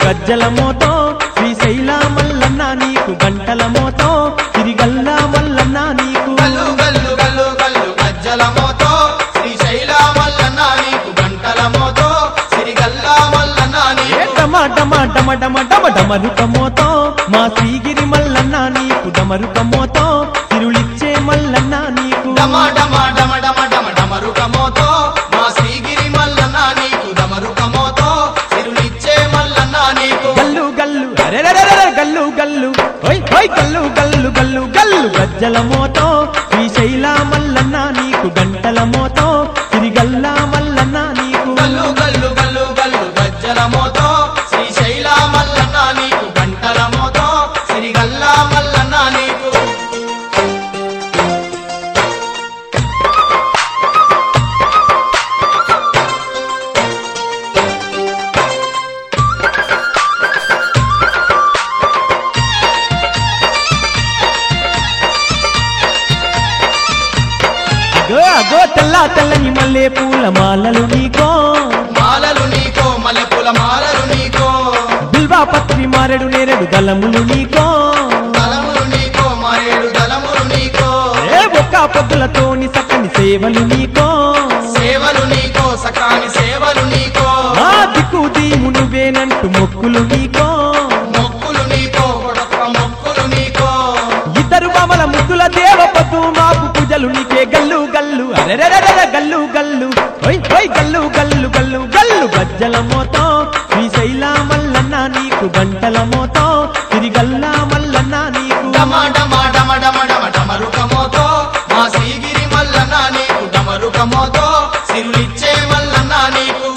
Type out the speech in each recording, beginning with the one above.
గజ్జల మోతో శ్రీశైల మల్లన్న నీకు గంటల మోతో తిరిగల్లా మల్లన్న నీకు గల్లు గల్లు గల్లు గల్లు గజ్జల మోతో శ్రీశైల మల్లన్న నీకు గంటల మోతో సిరిగల్ల మల్లన్న ఏ నీకు డమ డమ డమ డమ డమ డమరుక మోతో మా శ్రీగిరి మల్లన్న నీకు డమరుక మోతో తిరుളിచ్చే మల్లన్న నీకు డమ డమ డమ డమ డమ డమరుక మోతో మా శ్రీగిరి మల్లన్న నీకు డమరుక మోతో సిరులిచ్చే మల్లన్న నీకు గల్లు గల్లు అరెరెరెరె గల్లు గల్లు ఓయ్ ఓయ్ గల్లు గల్లు గల్లు గల్లు గజ్జల మోతో శ్రీశైల మల్లన్న నీకు గంటల మోతో తిరిగల్లా మల్లన్న నీకు గల్లు గల్లు గల్లు గల్లు గజ్జల మోతో శ్రీశైల మల్లన్న నీకు గంటల మోతో సిరిగల్ల మల్లన్న నీకు అగో అగో తెల్ల తెల్లని మల్లె పూల మాలలు నీకో మాలలు నీకో మల్లెపూల మాలలు నీకో బిల్వా పత్రి మారెడు నేరెడు దళములు నీకో దళములు నీకో మరేడు దళములు నీకో ఏ ఒక్క పొద్దులతోని సక్కని సేవలు నీకో సేవలు నీకో సకాని సేవలు నీకో మా దిక్కు దీము నువ్వేనంటూ మొక్కులు నీకో మొక్కులు నీకో కొడొక్క మొక్కులు నీకో ఇద్దరు మామల ముద్దుల దేవపతు మాకు పూజలు నీకే గల్లు గల్లు అరెరెరెరె గల్లు గల్లు ఓయ్ ఓయ్ గల్లు గల్లు గల్లు గల్లు గజ్జల మోతో శ్రీశైల మల్లన్న నీకు గంటల మోతో తిరిగల్లా మల్లన్న నీకు డమ డమ డమ డమ డమ డమరుక మోతో మా శ్రీగిరి మల్లన్న నీకు డమరుక మోతో సిరులిచ్చే మల్లన్న నీకు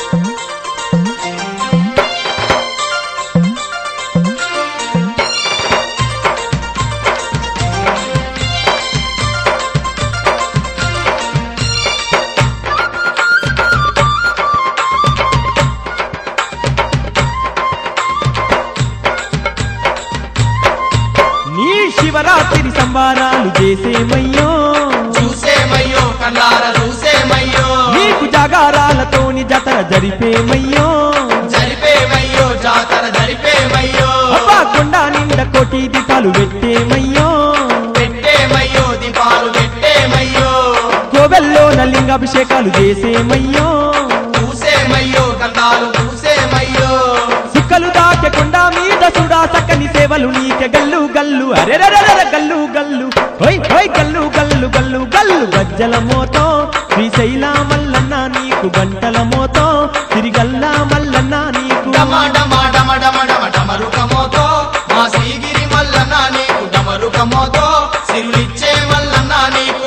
నీ శివరాత్రి సంబారాలు చేసేమయ్యో చూసేమయ్యో కన్నార చూసేమయ్యో నీకు జాగారాలతోని జతర జరిపేమయ్యో జరిపేమయ్యో జాతర జరిపేమయ్యో అబ్బా కొండ నిండా కోటి దీపాలు పెట్టేమయ్యో పెట్టేమయ్యో దీపాలు పెట్టేమయ్యో కోవెల్లో నలింగాభిషేకాలు చేసేమయ్యో పూసేమయ్యో గంధాలు పూసేమయ్యో సుక్కలు దాటకుండా మీద సుడా సక్కని సేవలు నీకె గల్లు గల్లు అరెరెరెరె గల్లు గల్లు ఓయ్ ఓయ్ గల్లు గల్లు గల్లు గల్లు గజ్జల మోతో శ్రీశైల మల్లన్న నీకు గంటల మోతో తిరిగల్లా మల్లన్న నీకు డమ డమ డమ డమ డమ డమరుక మోతో మా శ్రీగిరి మల్లన్న నీకు డమరుక మోతో సిరులిచ్చే మల్లన్న నీకు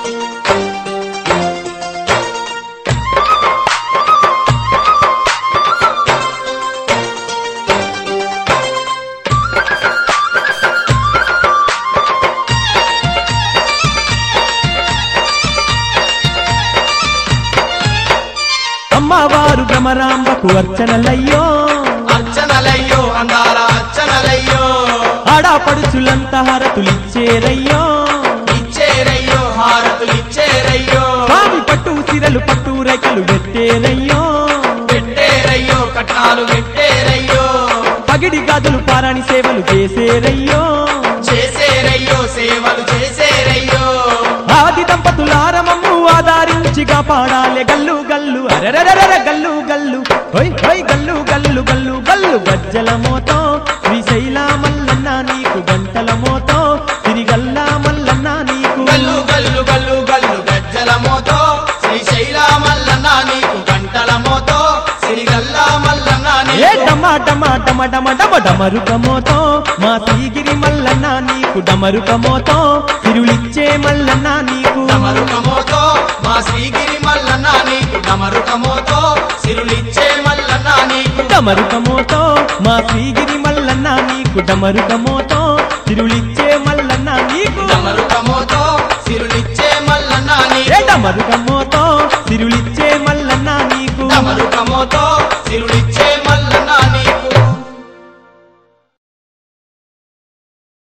అమ్మవారు భ్రమరాంబకు అర్చనలయ్యో అర్చనలయ్యో అందాల అర్చనలయ్యో ఆడాపడుచులంత హారతులిచ్చేరయ్యో ఇచ్చేరయ్యో హారతులు ఇచ్చేరయ్యో స్వామి పట్టు సిరలు పట్టు రేఖలు పెట్టేరయ్యో పెట్టేరయ్యో కట్నాలు పెట్టేరయ్యో పగిడి గాజులు పారాణి సేవలు చేసేరయ్యో చేసేరయ్యో సేవలు చేసేరయ్యో ఆది దంపతులారమమ్ము ఆధారించిగా పాడాలే గల్లు గల్లు అరెరెరెరె గల్లు గల్లు హొయ్ హొయ్ గల్లు గల్లు గల్లు గల్లు గజ్జల మోతో శ్రీశైల మల్లన్న నీకు గంటల మోతో తిరిగల్లా మల్లన్న నీకు గల్లు గల్లు గల్లు గల్లు గజ్జల మోతో శ్రీశైల మల్లన్న నీకు గంటల మోతో సిరిగల్ల మల్లన్న ఏ నీకు డమ డమ డమ డమ డమ డమరుక మోతో మా శ్రీగిరి మల్లన్న నీకు డమరుక మోతో తిరులిచ్చే మల్లన్న నీకు డమరుక మోతో మా శ్రీగిరి మల్లన్న నీకు డమరుక మోతో సిరులిచ్చే మల్లన్న నీకు డమరుక మోతో మా శ్రీగిరి మల్లన్న నీకు డమరుక మోతో తిరులిచ్చే మల్లన్న నీకు డమరుక మోతో సిరులిచ్చే మల్లన్న ఏ నీకు డమరుక మోతో తిరులిచ్చే మల్లన్న నీకు డమరుక మోతో సిరులి